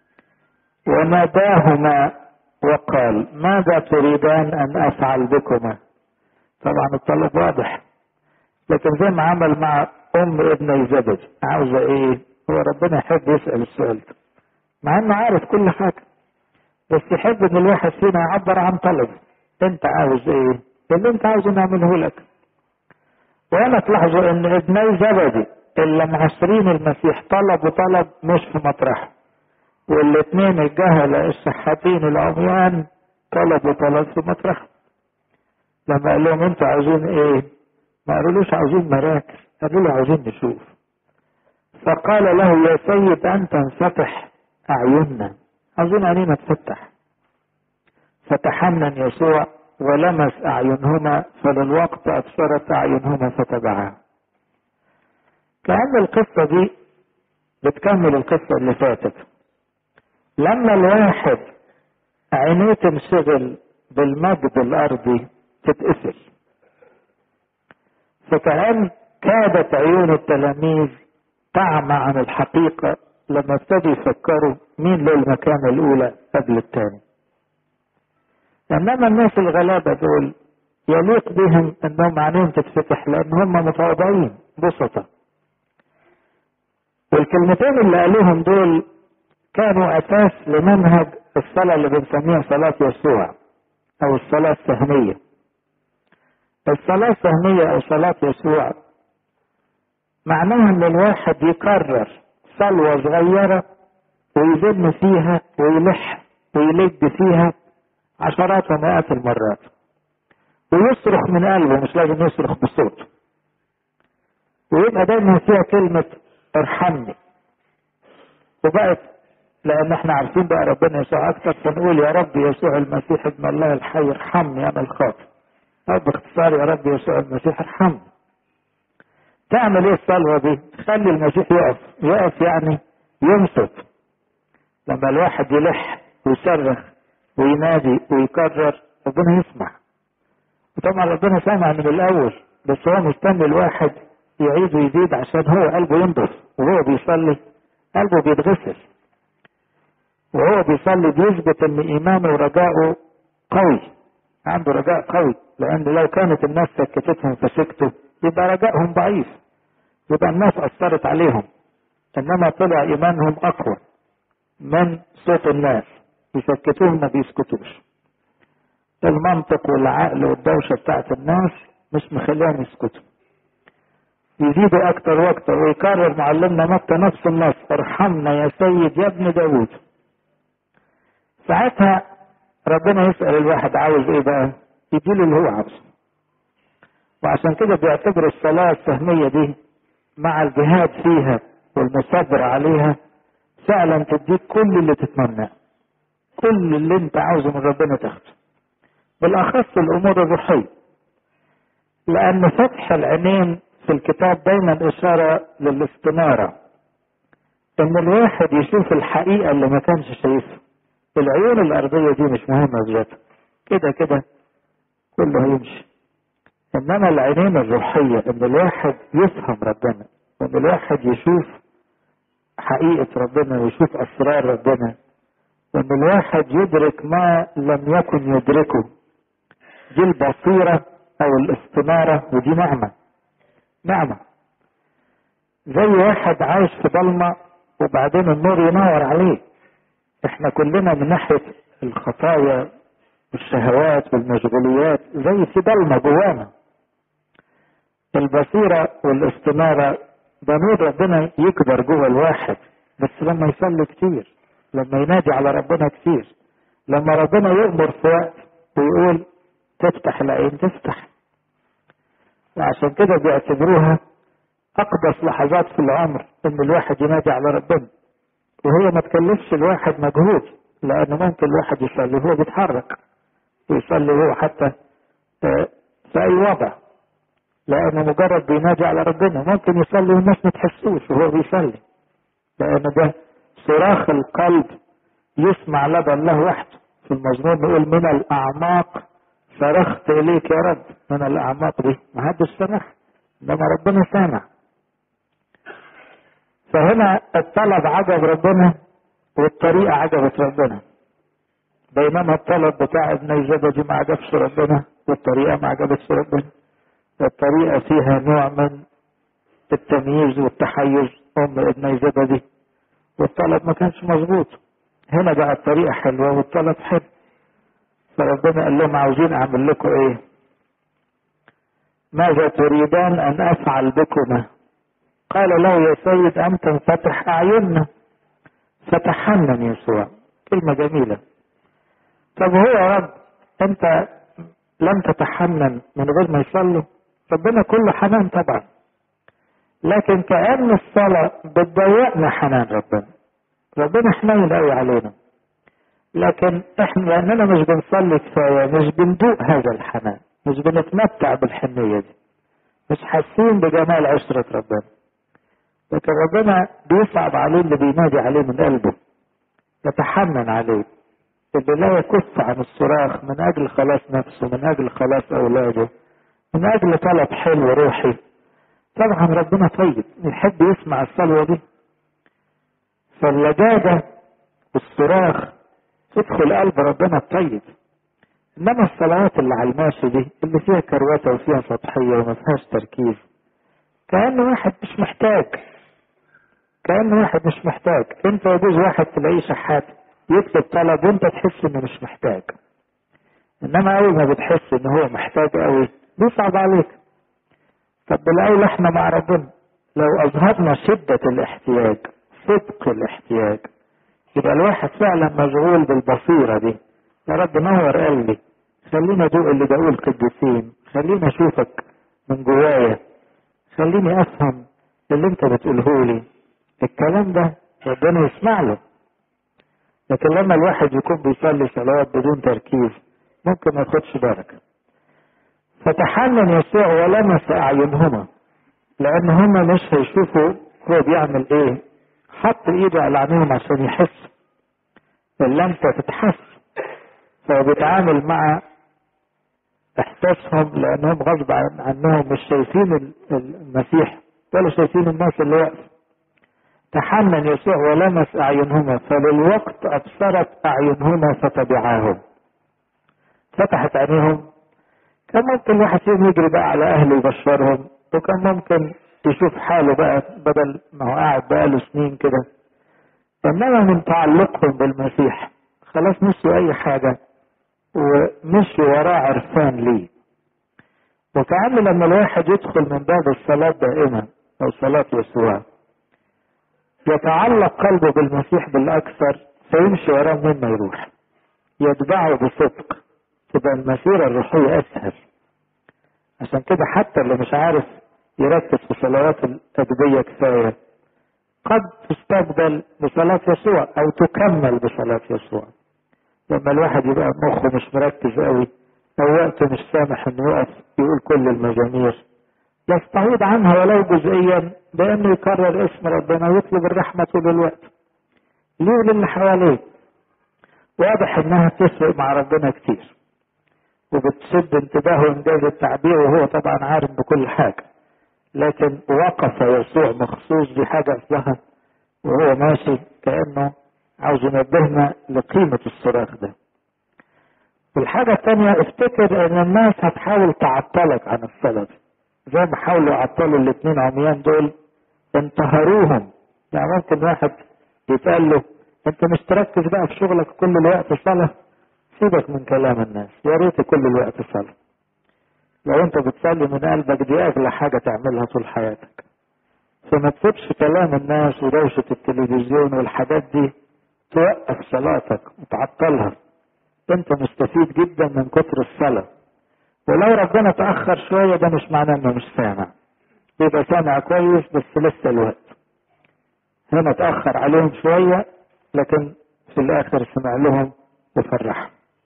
وناداهما وقال ماذا تريدان أن أفعل بكما طبعا الطلب واضح لكن زي ما عمل مع أم ابن زبد عاوزة إيه هو ربنا يحب يسأل السؤال ده مع إنه عارف كل حاجة بس يحب إن الواحد فينا يعبر عن طلبه أنت عاوز إيه اللي أنت عاوزه نعمله لك وهنا تلاحظوا إن ابني زبدي اللي معصرين المسيح طلبوا طلب مش في مطرحه والاثنين الجهلة الشحاتين العميان طلبوا طلب في مطرح لما قال لهم انتوا عاوزين ايه ما قالولوش عاوزين مراكز قالوا له عاوزين نشوف فقال له يا سيد انت انفتح اعيننا عاوزين عينينا تفتح فتحنن يسوع ولمس اعينهما فللوقت ابصرت اعينهما فتبعا كأن القصة دي بتكمل القصة اللي فاتت لما الواحد عينيه تنشغل بالمجد الارضي تتقفل فكأن كادت عيون التلاميذ تعمى عن الحقيقة لما ابتدوا يفكروا مين له المكانة الأولى قبل الثاني إنما الناس الغلابة دول يليق بهم إنهم عينيهم تتفتح لأن هم متواضعين بسطة والكلمتين اللي قالوهم دول كانوا اساس لمنهج الصلاة اللي بنسميها صلاة يسوع او الصلاة السهمية الصلاة السهمية او صلاة يسوع معناها ان الواحد يكرر صلوة صغيرة ويذم فيها ويلح ويلج فيها عشرات ومئات المرات ويصرخ من قلبه مش لازم يصرخ بصوت ويبقى دايما فيها كلمة ارحمني وبقت لان احنا عارفين بقى ربنا يسوع اكتر فنقول يا رب يسوع المسيح ابن الله الحي ارحمني انا الخاطئ او باختصار يا رب يسوع المسيح ارحمني تعمل ايه الصلوه دي تخلي المسيح يقف يقف يعني ينصت لما الواحد يلح ويصرخ وينادي ويكرر ربنا يسمع وطبعا ربنا سامع من الاول بس هو مستني الواحد يعيد ويزيد عشان هو قلبه ينضف وهو بيصلي قلبه بيتغسل وهو بيصلي بيثبت ان ايمانه ورجائه قوي عنده رجاء قوي لان لو كانت الناس سكتتهم فسكتوا يبقى رجائهم ضعيف يبقى الناس اثرت عليهم انما طلع ايمانهم اقوى من صوت الناس يسكتوهم ما بيسكتوش المنطق والعقل والدوشة بتاعت الناس مش مخليهم يسكتوا يزيدوا اكتر واكتر ويكرر معلمنا متى نفس النص ارحمنا يا سيد يا ابن داود ساعتها ربنا يسأل الواحد عاوز ايه بقى يديله اللي هو عاوزه وعشان كده بيعتبر الصلاة السهمية دي مع الجهاد فيها والمصبر عليها فعلا تديك كل اللي تتمناه كل اللي انت عاوزه من ربنا تاخده بالاخص الامور الروحية لان فتح العينين في الكتاب دايما اشارة للاستنارة ان الواحد يشوف الحقيقة اللي ما كانش شايفها العيون الارضية دي مش مهمة بذاتها كده كده كله هيمشي انما العينين الروحية ان الواحد يفهم ربنا وان الواحد يشوف حقيقة ربنا ويشوف اسرار ربنا وان الواحد يدرك ما لم يكن يدركه دي البصيرة او الاستنارة ودي نعمة نعمة زي واحد عايش في ضلمة وبعدين النور ينور عليه احنا كلنا من ناحية الخطايا والشهوات والمشغوليات زي في ضلمة جوانا البصيرة والاستنارة ده نور ربنا يكبر جوه الواحد بس لما يصلي كتير لما ينادي على ربنا كتير لما ربنا يأمر في وقت ويقول تفتح العين تفتح وعشان كده بيعتبروها أقدس لحظات في العمر إن الواحد ينادي على ربنا وهي ما تكلفش الواحد مجهود لأن ممكن الواحد يصلي وهو بيتحرك ويصلي وهو حتى في أي وضع لأنه مجرد بينادي على ربنا ممكن يصلي والناس ما تحسوش وهو بيصلي لأن ده صراخ القلب يسمع لدى الله وحده في المزمور نقول من الأعماق صرخت إليك يا رب من الأعماق دي ما حدش سمع إنما ربنا سامع فهنا الطلب عجب ربنا والطريقة عجبت ربنا بينما الطلب بتاع ابن زبدي ما عجبش ربنا والطريقة ما عجبتش ربنا الطريقة فيها نوع من التمييز والتحيز أم ابن زبدي والطلب ما كانش مظبوط هنا بقى الطريقة حلوة والطلب حلو فربنا قال لهم عاوزين أعمل لكم إيه ماذا تريدان أن أفعل بكما قال له يا سيد أنت انفتح أعيننا فتحنن يسوع كلمة جميلة طب هو يا رب أنت لم تتحنن من غير ما يصلوا ربنا كله حنان طبعا لكن كأن الصلاة بتضيقنا حنان ربنا ربنا حنين قوي علينا لكن احنا لاننا مش بنصلي كفايه مش بندوق هذا الحنان مش بنتمتع بالحنيه دي مش حاسين بجمال عشره ربنا لكن ربنا بيصعب عليه اللي بينادي عليه من قلبه يتحنن عليه اللي لا يكف عن الصراخ من اجل خلاص نفسه من اجل خلاص اولاده من اجل طلب حلو روحي طبعا ربنا طيب يحب يسمع الصلوه دي فاللجاجه والصراخ تدخل قلب ربنا الطيب انما الصلوات اللي على الماشي دي اللي فيها كروته وفيها سطحيه وما فيهاش تركيز كأن واحد مش محتاج كأن واحد مش محتاج انت يجوز واحد تلاقيه شحات يكتب طلب وانت تحس انه مش محتاج انما اول ما بتحس ان هو محتاج قوي بيصعب عليك طب بالاول احنا مع ربنا لو اظهرنا شدة الاحتياج صدق الاحتياج يبقى الواحد فعلا مشغول بالبصيرة دي يا رب نور قلبي خليني ادوق اللي بقول القديسين خليني اشوفك من جوايا خليني افهم اللي انت بتقوله لي الكلام ده ربنا يسمع له لكن لما الواحد يكون بيصلي صلوات بدون تركيز ممكن ما ياخدش بركه فتحنن يسوع ولمس اعينهما لان هما مش هيشوفوا هو بيعمل ايه حط ايده على عينيهم عشان يحس اللمسه تتحس فهو بيتعامل مع احساسهم لانهم غصب عنهم مش شايفين المسيح ولا شايفين الناس اللي واقفه تحنن يسوع ولمس اعينهما فللوقت ابصرت اعينهما فتبعاهم فتحت عينيهم كان ممكن واحد فيهم يجري بقى على اهله يبشرهم وكان ممكن يشوف حاله بقى بدل ما هو قاعد بقاله سنين كده انما من تعلقهم بالمسيح خلاص نسوا اي حاجه ومشي وراه عرفان ليه وكأن لما الواحد يدخل من باب الصلاة دائما أو صلاة يسوع يتعلق قلبه بالمسيح بالأكثر فيمشي وراه من ما يروح يتبعه بصدق تبقى المسيرة الروحية أسهل عشان كده حتى اللي مش عارف يركز في صلوات الأدبية كفاية قد تستبدل بصلاة يسوع أو تكمل بصلاة يسوع لما الواحد يبقى مخه مش مركز قوي او وقته مش سامح انه يقف يقول كل المزامير يستعيد عنها ولو جزئيا بانه يكرر اسم ربنا ويطلب الرحمه طول الوقت ليه وللي حواليه واضح انها تفرق مع ربنا كتير وبتشد انتباهه انجاز التعبير وهو طبعا عارف بكل حاجه لكن وقف يسوع مخصوص بحاجه اصلها وهو ماشي كانه عاوز ينبهنا لقيمة الصراخ ده والحاجة الثانية افتكر ان الناس هتحاول تعطلك عن الصلاة زي ما حاولوا يعطلوا الاثنين عميان دول انتهروهم يعني ممكن واحد يتقال له انت مش تركز بقى في شغلك كل الوقت صلاة سيبك من كلام الناس يا ريت كل الوقت صلاة لو انت بتصلي من قلبك دي اغلى حاجة تعملها طول حياتك فما تسيبش كلام الناس ودوشة التلفزيون والحاجات دي توقف صلاتك وتعطلها انت مستفيد جدا من كتر الصلاة ولو ربنا تأخر شوية ده مش معناه انه مش سامع يبقى سامع كويس بس لسه الوقت هنا تأخر عليهم شوية لكن في الآخر سمع لهم وفرحهم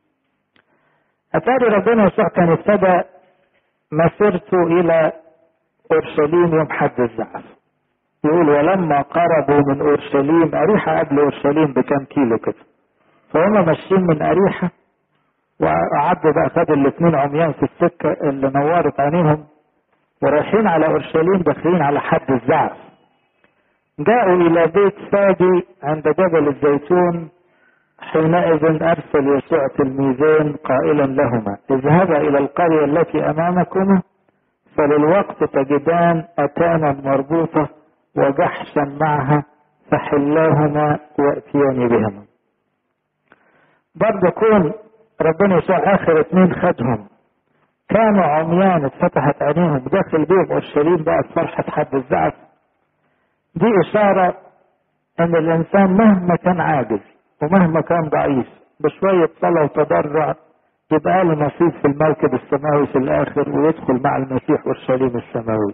أتاري ربنا يسوع كان ابتدى مسيرته إلى أورشليم يوم حد الزعف يقول ولما قربوا من اورشليم اريحه قبل اورشليم بكام كيلو كده فهم ماشيين من اريحه وعدوا بقى خدوا الاثنين عميان في السكه اللي نورت عينيهم ورايحين على اورشليم داخلين على حد الزعف جاءوا الى بيت فادي عند جبل الزيتون حينئذ ارسل يسوع تلميذين قائلا لهما اذهبا الى القريه التي امامكما فللوقت تجدان اتانا مربوطه وجحشا معها فحلاهما واتيان بهما برضه كون ربنا يسوع اخر اتنين خدهم كانوا عميان اتفتحت عينيهم داخل بيهم اورشليم بقى فرحة حد الزعف دي اشارة ان الانسان مهما كان عاجز ومهما كان ضعيف بشوية صلاة وتضرع يبقى له نصيب في المركب السماوي في الاخر ويدخل مع المسيح اورشليم السماوي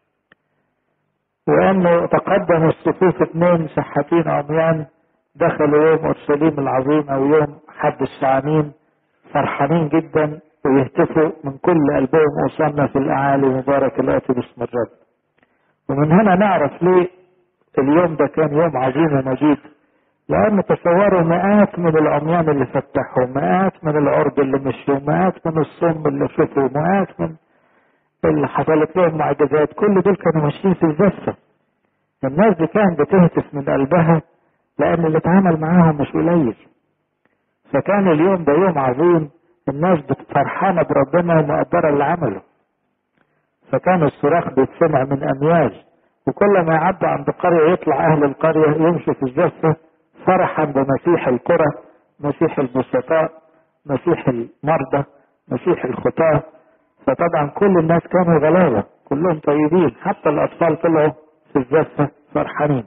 وانه تقدم الصفوف اثنين شحاتين عميان دخلوا يوم اورشليم العظيم او يوم حد الشعانين فرحانين جدا ويهتفوا من كل قلبهم وصلنا في الاعالي مبارك الاتي باسم الرب ومن هنا نعرف ليه اليوم ده كان يوم عظيم ومجيد لأن تصوروا مئات من العميان اللي فتحوا مئات من العرض اللي مشوا مئات من الصم اللي شافوا مئات من اللي حصلت لهم معجزات كل دول كانوا ماشيين في الزفة الناس دي كانت بتهتف من قلبها لأن اللي اتعامل معاهم مش قليل فكان اليوم ده يوم عظيم الناس فرحانة بربنا ومقدرة اللي عمله فكان الصراخ بيتسمع من أميال وكل ما يعدوا عند قرية يطلع أهل القرية يمشوا في الزفة فرحا بمسيح القرى مسيح البسطاء مسيح المرضى مسيح الخطاة فطبعا كل الناس كانوا غلابة كلهم طيبين حتى الأطفال طلعوا في الزفة فرحانين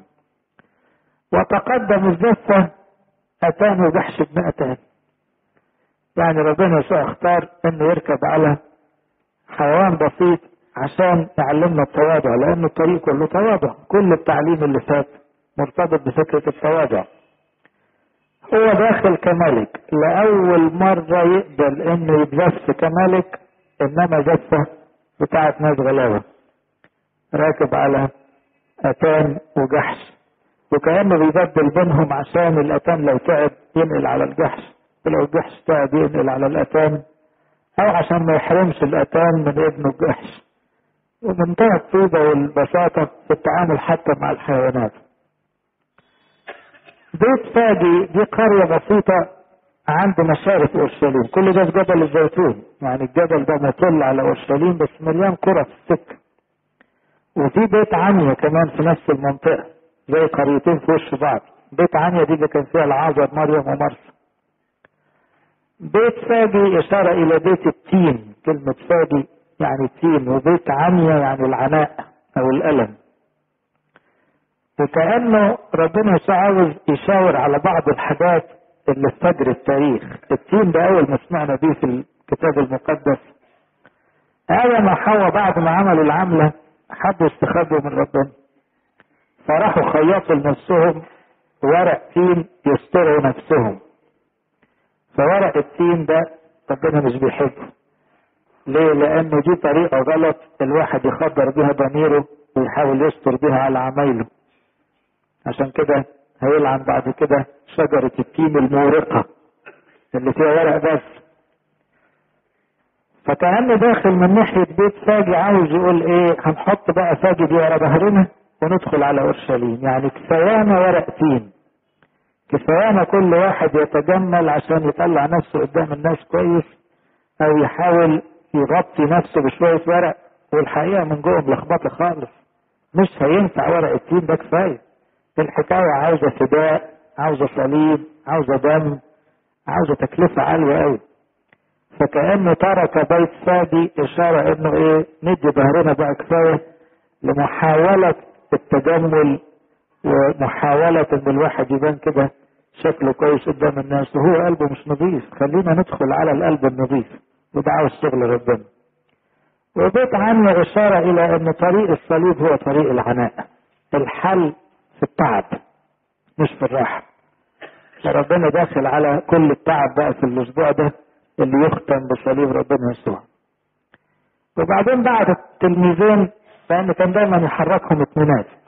وتقدم الزفة أتان وجحش ابن أتان يعني ربنا يسوع اختار انه يركب على حيوان بسيط عشان يعلمنا التواضع لان الطريق كله تواضع كل التعليم اللي فات مرتبط بفكرة التواضع هو داخل كملك لأول مرة يقبل انه يتزف كملك انما زفة بتاعت ناس غلابة راكب على اتان وجحش وكأنه بيبدل بينهم عشان الاتان لو تعب ينقل على الجحش ولو الجحش تعب ينقل على الاتان او عشان ما يحرمش الاتان من ابنه الجحش ومنتهى الطيبة والبساطة في التعامل حتى مع الحيوانات بيت فادي دي قرية بسيطة عند مشارف اورشليم كل ده في جبل الزيتون يعني الجبل ده مطل على اورشليم بس مليان قرى في السكة وفي بيت عنيا كمان في نفس المنطقة زي قريتين في وش بعض بيت عنيا دي اللي كان فيها العازر مريم ومرسى بيت فادي إشارة إلى بيت التين كلمة فادي يعني التين وبيت عنيا يعني العناء أو الألم وكأنه ربنا يسوع عاوز يشاور على بعض الحاجات اللي في فجر التاريخ التين ده أول ما سمعنا بيه في الكتاب المقدس آدم وحواء بعد ما عملوا العملة حبوا يستخبوا من ربنا فراحوا خيطوا لنفسهم ورق تين يستروا نفسهم فورق التين ده ربنا مش بيحبه ليه لانه دي طريقه غلط الواحد يخدر بيها ضميره ويحاول يستر بيها على عمايله عشان كده هيلعن بعد كده شجرة التين المورقة اللي فيها ورق بس فكأنه داخل من ناحية بيت فاجي عاوز يقول ايه هنحط بقى فاجي دي ورا ظهرنا وندخل على اورشليم يعني كفايانا ورق تين كفايانا كل واحد يتجمل عشان يطلع نفسه قدام الناس كويس او يحاول يغطي نفسه بشوية ورق والحقيقة من جوه ملخبطة خالص مش هينفع ورق التين ده كفاية الحكاية عاوزة فداء عاوزة صليب عاوزة دم عاوزة تكلفة عالية قوي فكأنه ترك بيت فادي إشارة إنه إيه ندي ظهرنا بقى كفاية لمحاولة التجمل ومحاولة إن الواحد يبان كده شكله كويس قدام الناس وهو قلبه مش نظيف خلينا ندخل على القلب النظيف وده عاوز شغل ربنا وبيت عنه إشارة إلى أن طريق الصليب هو طريق العناء الحل في التعب مش في الراحة فربنا داخل على كل التعب بقى في الأسبوع ده اللي يختم بصليب ربنا يسوع وبعدين بعد التلميذين لأن كان دايما يحركهم اتنينات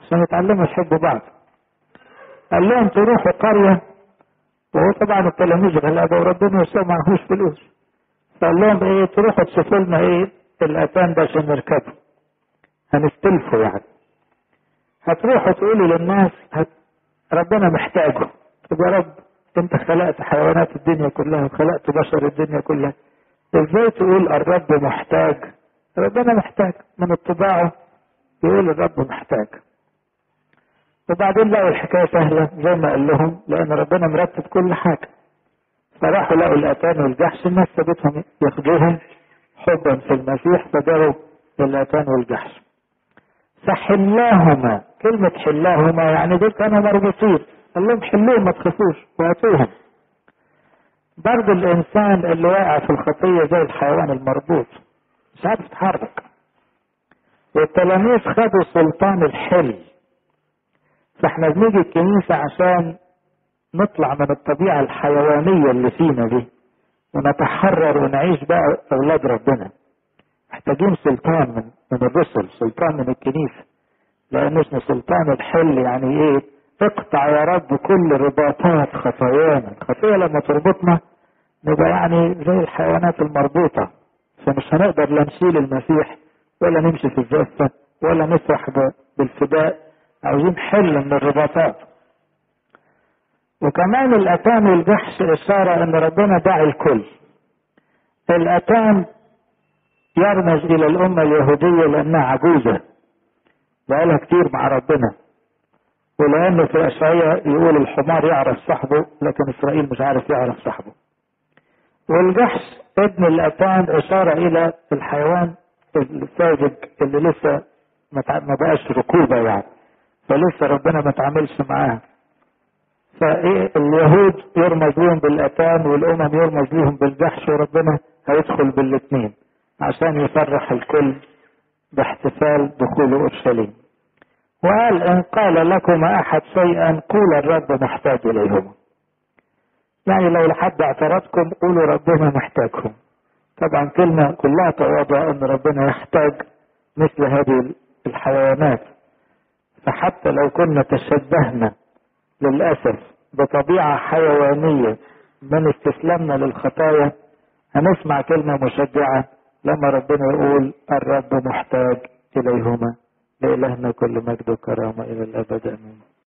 عشان يتعلموا يحبوا بعض قال لهم تروحوا قرية وهو طبعا التلاميذ غلابة وربنا يسوع معهوش فلوس فقال لهم ايه تروحوا تشوفوا لنا ايه الاتان ده عشان نركبه هنستلفه يعني هتروحوا تقولوا للناس هت... ربنا محتاجه طب يا رب انت خلقت حيوانات الدنيا كلها وخلقت بشر الدنيا كلها ازاي تقول الرب محتاج ربنا محتاج من اتباعه يقول الرب محتاج وبعدين لقوا الحكايه سهله زي ما قال لهم لان ربنا مرتب كل حاجه فراحوا لقوا الاتان والجحش الناس سابتهم ياخدوهم حبا في المسيح فجروا الاتان والجحش فحلاهما كلمة حلاهما يعني دول كانوا مربوطين قال لهم حلوهم ما تخافوش وهاتوهم برضه الإنسان اللي واقع في الخطية زي الحيوان المربوط مش عارف يتحرك والتلاميذ خدوا سلطان الحل فاحنا بنيجي الكنيسة عشان نطلع من الطبيعة الحيوانية اللي فينا دي ونتحرر ونعيش بقى أولاد ربنا محتاجين سلطان من من الرسل سلطان من الكنيسة لأن اسمه سلطان الحل يعني إيه اقطع يا رب كل رباطات خطايانا الخطية لما تربطنا نبقى يعني زي الحيوانات المربوطة فمش هنقدر لا نشيل المسيح ولا نمشي في الزفة ولا نسرح بالفداء عاوزين حل من الرباطات وكمان الأتان والجحش إشارة إن ربنا داعي الكل الأتان يرمز إلى الأمة اليهودية لأنها عجوزة بقالها كتير مع ربنا ولأنه في أشعية يقول الحمار يعرف صاحبه لكن إسرائيل مش عارف يعرف صاحبه والجحش ابن الأتان إشارة إلى الحيوان الساذج اللي لسه ما بقاش ركوبة يعني فلسه ربنا ما تعاملش معاه فايه اليهود يرمز لهم بالاتان والامم يرمز لهم بالجحش وربنا هيدخل بالاثنين عشان يفرح الكل باحتفال دخول اورشليم وقال ان قال لكم احد شيئا قول الرب محتاج اليهما يعني لو لحد اعترضكم قولوا ربنا محتاجهم طبعا كلمة كلها تواضع ان ربنا يحتاج مثل هذه الحيوانات فحتى لو كنا تشبهنا للأسف بطبيعة حيوانية من استسلامنا للخطايا هنسمع كلمة مشجعة لما ربنا يقول الرب محتاج إليهما لإلهنا كل مجد وكرامة إلى الأبد آمين